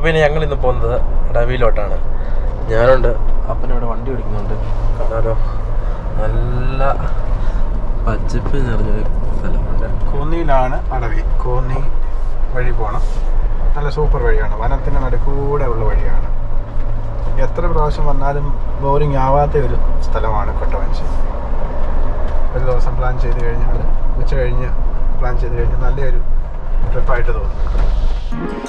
പിന്നെ ഞങ്ങൾ ഇന്ന് പോകുന്നത് അടവിയിലോട്ടാണ് ഞാനുണ്ട് അപ്പനിവിടെ വണ്ടി ഓടിക്കുന്നുണ്ട് കാണാലോ നല്ല പച്ചപ്പ് നിറഞ്ഞൊരു സ്ഥലമുണ്ട് കോന്നിയിലാണ് അടവി കോന്നി വഴി പോകണം നല്ല സൂപ്പർ വഴിയാണ് വനത്തിന് നടുക്കൂടെ ഉള്ള വഴിയാണ് എത്ര പ്രാവശ്യം വന്നാലും ബോറിംഗ് ആവാത്ത ഒരു സ്ഥലമാണ് കൊട്ടവഞ്ചി ഒരു ദിവസം പ്ലാൻ ചെയ്ത് കഴിഞ്ഞാൽ ഉച്ച കഴിഞ്ഞ് പ്ലാൻ ചെയ്ത് കഴിഞ്ഞാൽ നല്ലൊരു ട്രിപ്പായിട്ട് തോന്നും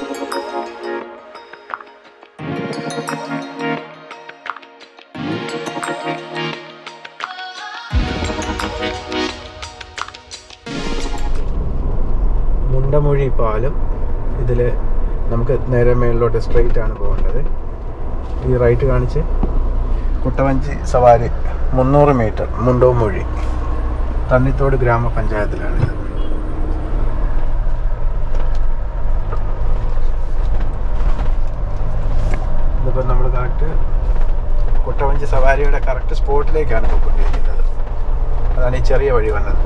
മുണ്ടമൊഴി പാലം ഇതിൽ നമുക്ക് നേരെ മേളിലോട്ട് സ്ട്രെയിറ്റ് ആണ് പോകേണ്ടത് ഈ റൈറ്റ് കാണിച്ച് കുട്ടവഞ്ചി സവാരി മുന്നൂറ് മീറ്റർ മുണ്ടോമൊഴി തണ്ണിത്തോട് ഗ്രാമപഞ്ചായത്തിലാണ് ഇതിപ്പോൾ നമ്മൾ കറക്റ്റ് കുട്ടവഞ്ചി സവാരിയുടെ കറക്റ്റ് സ്പോട്ടിലേക്കാണ് പോയിക്കൊണ്ടിരിക്കുന്നത് അതാണ് ഈ ചെറിയ വഴി വന്നത്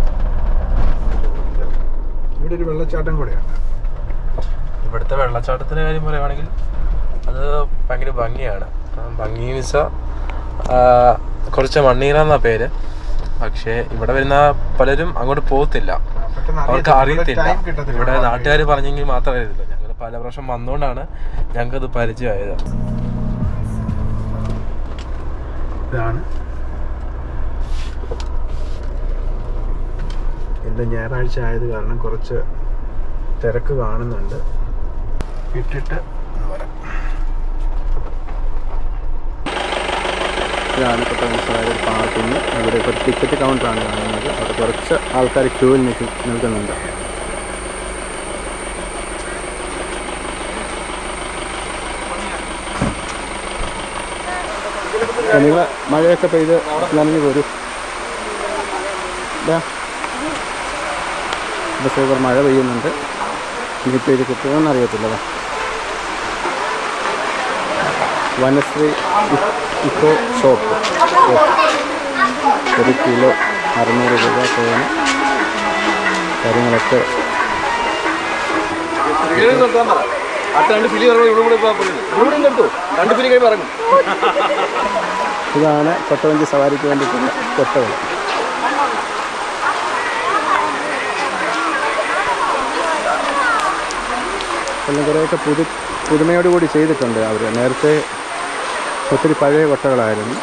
ഇവിടെ ഒരു വെള്ളച്ചാട്ടം കൂടെയാണ് ഇവിടുത്തെ വെള്ളച്ചാട്ടത്തിൻ്റെ കാര്യം പറയുവാണെങ്കിൽ അത് ഭയങ്കര ഭംഗിയാണ് ആ, ഭംഗി എന്ന് വെച്ചാൽ കുറച്ച് മണ്ണീറ എന്നാ പേര് പക്ഷേ ഇവിടെ വരുന്ന പലരും അങ്ങോട്ട് പോകത്തില്ല പെട്ടെന്ന് അവർക്ക് അറിയത്തില്ല. അറിയത്തില്ല Time കിട്ടത്തില്ല. ഇവിടെ നാട്ടുകാർ പറഞ്ഞെങ്കിൽ മാത്രം അറിയത്തില്ല ഞങ്ങൾ പല പ്രാവശ്യം വന്നുകൊണ്ടാണ് ഞങ്ങൾക്കത് പരിചയമായത് ഇതാണ് ഇന്ന് ഞായറാഴ്ച ആയത് കാരണം കുറച്ച് തിരക്ക് കാണുന്നുണ്ട് ഇട്ടിട്ട് വരാം ഇതാണ് കൊട്ടവഞ്ചിയുടെ പാർക്കിങ് ഇവിടെ ഇപ്പോൾ ടിക്കറ്റ് കൗണ്ടറാണ് കാണുന്നത് അവിടെ കുറച്ച് ആൾക്കാർ ക്യൂവിൽ നിൽക്കും നിൽക്കുന്നുണ്ട് നിങ്ങൾ മഴയൊക്കെ പെയ്ത് നനഞ്ഞു പോരും ഇതാ ഇപ്പോൾ സൂപ്പർ മഴ പെയ്യുന്നുണ്ട് ഇനിയിപ്പോൾ ഇത് കിട്ടുമോയെന്ന് അറിയത്തില്ല ദാ. വനശ്രീ ഇ- ഇക്കോ ഷോപ്പ് ഒരു കിലോ അറുന്നൂറ് രൂപ തേന കാര്യങ്ങളൊക്കെ ഇതാണ് കൊട്ടവഞ്ചി സവാരിക്ക് വേണ്ടിയിട്ടുള്ള കൊട്ടവൻ എല്ലാം കുറേയൊക്കെ പുതു പുതുമയോടുകൂടി ചെയ്തിട്ടുണ്ട് അവർ നേരത്തെ ഒത്തിരി പഴയ കൊട്ടകളായിരുന്നു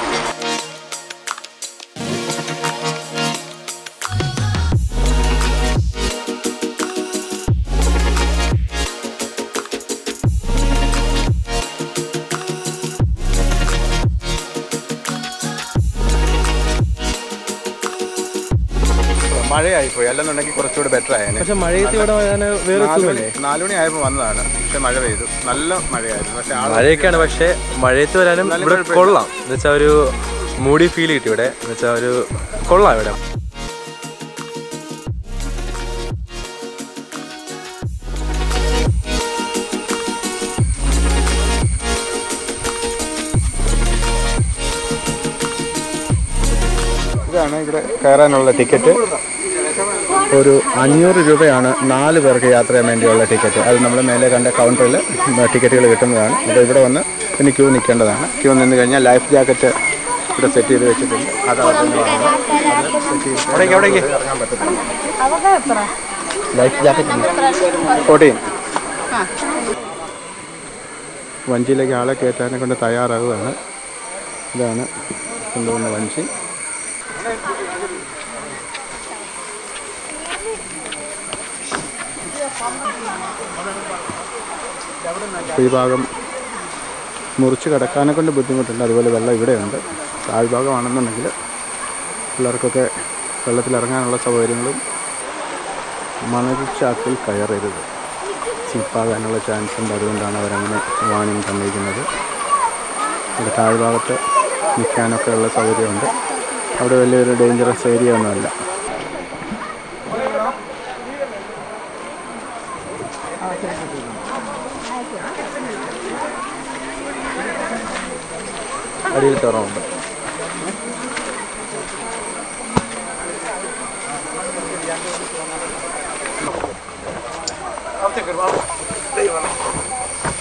മഴയായിപ്പോയി അല്ലെന്നുണ്ടെങ്കിൽ കുറച്ചുകൂടി ബെറ്റർ ആയേനെ പക്ഷെ മഴയത്ത് ഇവിടെ വരാൻ വേറെ നാല് മണി സുഖമല്ലേ നാല് മണി ആയപ്പോൾ വന്നതാണ് പക്ഷെ മഴ പെയ്തു നല്ല മഴയായിരുന്നു പക്ഷെ ആള് മഴയൊക്കെയാണ് പക്ഷേ മഴയത്ത് വരാനും എന്നാലും ഇവിടെ കുഴപ്പമില്ല. കൊള്ളാം എന്ന് വെച്ചാൽ ഒരു മൂടി ഫീൽ കിട്ടി ഇവിടെ എന്ന് വെച്ചാൽ ഒരു കൊള്ളാം ഇവിടെ ഇതാണ് ഇവിടെ കയറാനുള്ള ടിക്കറ്റ് ഒരു അഞ്ഞൂറ് രൂപയാണ് നാല് പേർക്ക് യാത്ര ചെയ്യാൻ വേണ്ടിയുള്ള ടിക്കറ്റ് അത് നമ്മൾ മേലെ കണ്ട കൗണ്ടറിൽ ടിക്കറ്റുകൾ കിട്ടുന്നതാണ് അപ്പോൾ ഇവിടെ വന്ന് പിന്നെ ക്യൂ നിൽക്കേണ്ടതാണ് ക്യൂ നിന്ന് കഴിഞ്ഞാൽ ലൈഫ് ജാക്കറ്റ് ഇവിടെ സെറ്റ് ചെയ്ത് വെച്ചിട്ടുണ്ട് അത് അവിടെ നിന്ന് വാങ്ങണം അത് സെറ്റ് ചെയ്തിട്ട് ഇറങ്ങാൻ പറ്റത്തില്ല ലൈഫ് ജാക്കറ്റ് ഫോർട്ടീൻ വഞ്ചിയിലേക്ക് ആളെ കയറ്റാനെ കൊണ്ട് തയ്യാറാകുകയാണ് ഇതാണ് കൊണ്ടുവന്ന വഞ്ചി ഈ ഭാഗം മുറിച്ച് കിടക്കാനെ കൊണ്ട് ബുദ്ധിമുട്ടുണ്ട് അതുപോലെ വെള്ളം ഇവിടെയുണ്ട് താഴ്ഭാഗമാണെന്നുണ്ടെങ്കിൽ പിള്ളേർക്കൊക്കെ വെള്ളത്തിലിറങ്ങാനുള്ള സൗകര്യങ്ങളും മണൽച്ചാക്കിൽ കയറരുത് സ്ലിപ്പാകാനുള്ള ചാൻസ് ഉണ്ട് അതുകൊണ്ടാണ് അവരങ്ങനെ വാണിംഗ് തന്നിരിക്കുന്നത് ഇവിടെ താഴ്ഭാഗത്ത് നിൽക്കാനൊക്കെ ഉള്ള സൗകര്യമുണ്ട് അവിടെ വലിയൊരു ഡേഞ്ചറസ് ഏരിയ ഒന്നുമല്ല അടിയിൽ തുറമുണ്ട്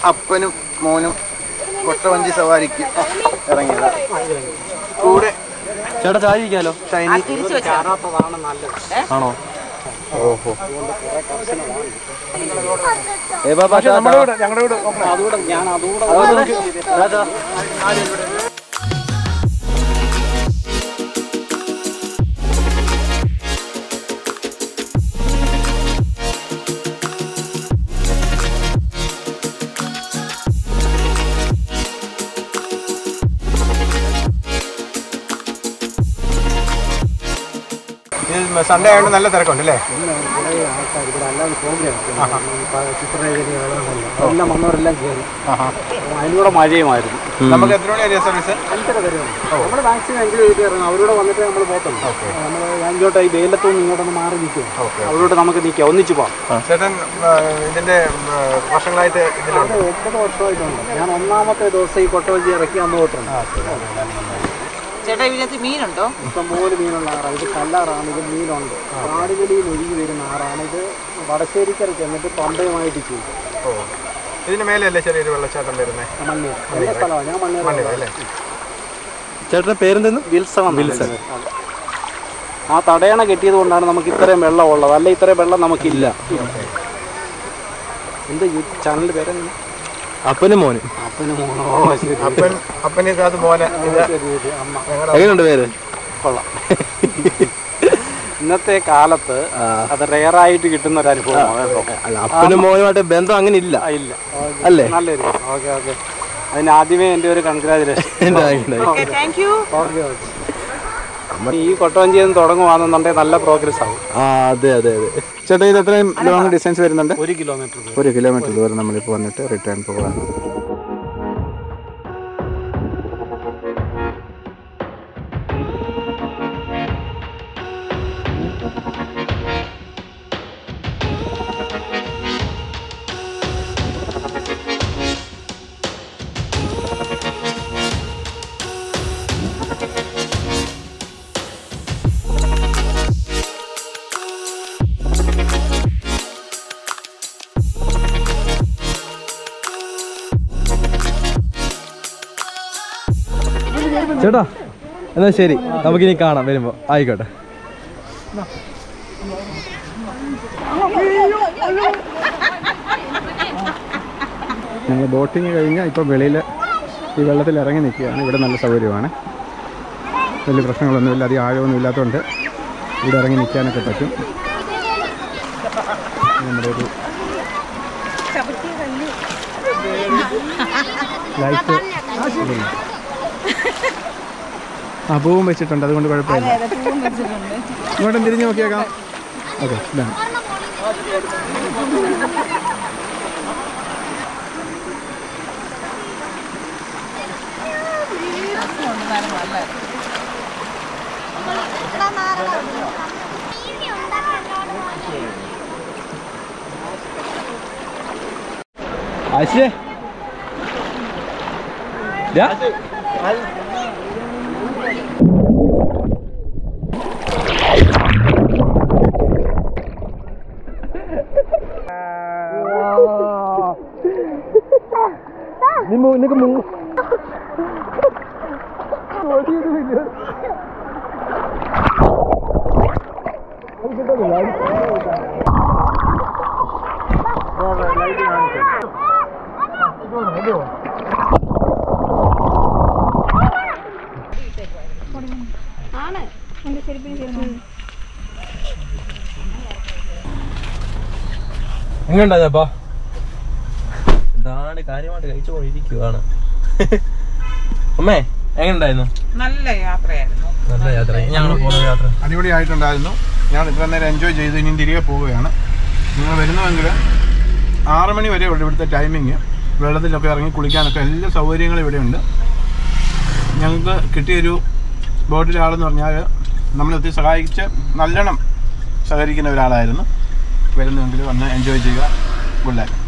അപ്പനും മോനും കൊട്ടവഞ്ചി സവാരിക്ക് ഇറങ്ങിയതാ കൂടെ ചേട്ടാ ചായ ഇരിക്കാലോ ഷൈനി ആണോ ഓഹോ ഏ ബാബാ സൺഡേ ആയതുകൊണ്ട് നല്ല തിരക്കുണ്ട് അല്ലേ എല്ലാം വന്നവരെല്ലാം കയറി അതിലൂടെ മഴയുമായിരുന്നു നമുക്ക് എത്ര മണി വരെയാ സർവീസ് നമ്മൾ മാക്സിമം എൻജോയ് ചെയ്ത് ഇറങ്ങും അവരോട് വന്നിട്ട് നമ്മൾ പോകത്തുള്ളൂ നമ്മൾ ഇങ്ങോട്ട് ഈ വെയിലത്തൊന്നും ഇങ്ങോട്ടൊന്ന് മാറി നിൽക്കും അവരോട് നമുക്ക് നിൽക്കാം ഒന്നിച്ച് പോകാം ചേട്ടൻ ആ, ഇതിന്റെ ആ, വർഷങ്ങളായിട്ട് ഇതിലുണ്ട് എൺപത് വർഷമായിട്ടുണ്ട് ഞാൻ ഒന്നാമത്തെ ദിവസം ഈ കൊട്ടവഞ്ചി ഇറക്കി അന്ന് തൊട്ടുണ്ട് ചേട്ടാ ഇതിനകത്ത് മീനുണ്ടോ ഇഷ്ടംപോലെ മീനുള്ള ആറാണ് ഇത് കല്ലാറാണ് ഇത് മീനുണ്ട് കാടുകളിൽ ഒഴുകി വരുന്ന ആറാണ് ഇത് വടശ്ശേരിക്കര ചെന്നിട്ട് പമ്പയുമായിട്ട് ചെയ്യും ഓ ഇതിന് മേലെയല്ലേ ചെറിയൊരു വെള്ളച്ചാട്ടം വരുന്നത് മണ്ണീർ എൻ്റെ സ്ഥലമാണ് ഞാൻ മണ്ണീർ മണ്ണിൽ അല്ലേ ചേട്ടന്റെ പേരെന്തെന്ന് വിൽസൺ വിൽസൺ ആ തടയണ കെട്ടിയത് കൊണ്ടാണ് നമുക്ക് ഇത്രയും വെള്ളം ഉള്ളത് അല്ല ഇത്രയും വെള്ളം നമുക്കില്ല എന്ത് ഈ ചാനലിന്റെ പേരെന്താ അപ്പനും മോനും അപ്പന് മോനോ ശരി അപ്പൻ അപ്പന് അത് പോലെ ഇത് ശരി, ശരി, അമ്മ എങ്ങനെയുണ്ട് പേര് കൊള്ളാം ഇന്നത്തെ കാലത്ത് അത് റെയറായിട്ട് കിട്ടുന്ന ഒരു അനുഭവമാണ് കേട്ടോ അല്ല അപ്പനും മോനുമായിട്ട് ബന്ധം അങ്ങനെ ഇല്ല ആ, ഇല്ല അല്ലേ നല്ലൊരു ഓക്കെ ഓക്കെ അതിന് ആദ്യമേ എൻ്റെ ഒരു കൺഗ്രാജുലേഷൻ ഉണ്ടായി, ഉണ്ടായി. താങ്ക് യു ഓക്കെ ഓക്കെ ഈ കൊട്ടവഞ്ചി നിന്ന് തുടങ്ങുവാണെന്നുണ്ടെങ്കിൽ നല്ല പ്രോഗ്രസ് ആവും ആ അതെ അതെ അതെ ചേട്ടാ ഇത് എത്രയും ലോങ് ഡിസ്റ്റൻസ് വരുന്നുണ്ട് ഒരു കിലോമീറ്റർ ഒരു കിലോമീറ്റർ ദൂരം നമ്മളിപ്പോൾ വന്നിട്ട് റിട്ടേൺ പോകാം ചേട്ടാ എന്നാ ശരി നമുക്കിനി കാണാം വരുമ്പോ ആയിക്കോട്ടെ ഞങ്ങൾ ബോട്ടിങ് കഴിഞ്ഞാൽ ഇപ്പോൾ വെളിയിൽ ഈ വെള്ളത്തിൽ ഇറങ്ങി നിൽക്കുകയാണ് ഇവിടെ നല്ല സൗകര്യമാണ് വലിയ പ്രശ്നങ്ങളൊന്നുമില്ല അധികം ആഴമൊന്നും ഇല്ലാത്തതുകൊണ്ട് ഇവിടെ ഇറങ്ങി നിൽക്കാനൊക്കെ പറ്റും നമ്മുടെ ഒരു ലൈറ്റ് ആ പൂവും വെച്ചിട്ടുണ്ട് അതുകൊണ്ട് കുഴപ്പമില്ല ഇങ്ങോട്ടും തിരിഞ്ഞ് നോക്കിയേക്കാം ഓക്കെ ഇതാണ് ആശേ എങ്ങനെയുണ്ടായപ്പാ ഇതാണ് കാര്യമായിട്ട് കഴിച്ചു കൊണ്ടിരിക്കുവാണ് അമ്മേ എങ്ങനെയുണ്ടായിരുന്നു നല്ല യാത്രയായിരുന്നു നല്ല യാത്ര ഞങ്ങൾ പോകുന്ന യാത്ര അടിപൊളിയായിട്ടുണ്ടായിരുന്നു ഞാൻ ഇത്ര നേരം എൻജോയ് ചെയ്ത് ഇനി തിരികെ പോവുകയാണ് നിങ്ങൾ വരുന്നുവെങ്കിൽ ആറ് മണി വരെ ഉള്ളൂ ഇവിടുത്തെ ടൈമിങ് വെള്ളത്തിലൊക്കെ ഇറങ്ങി കുളിക്കാനൊക്കെ എല്ലാ സൗകര്യങ്ങളും ഇവിടെയുണ്ട് ഞങ്ങൾക്ക് കിട്ടിയൊരു ബോട്ടിലെ ആളെന്ന് പറഞ്ഞാൽ നമ്മളെ ഒത്തിരി സഹായിച്ച് നല്ലോണം സഹകരിക്കുന്ന ഒരാളായിരുന്നു വരുന്നുവെങ്കിൽ വന്ന് എൻജോയ് ചെയ്യുക ഗുഡ് ലൈഫ്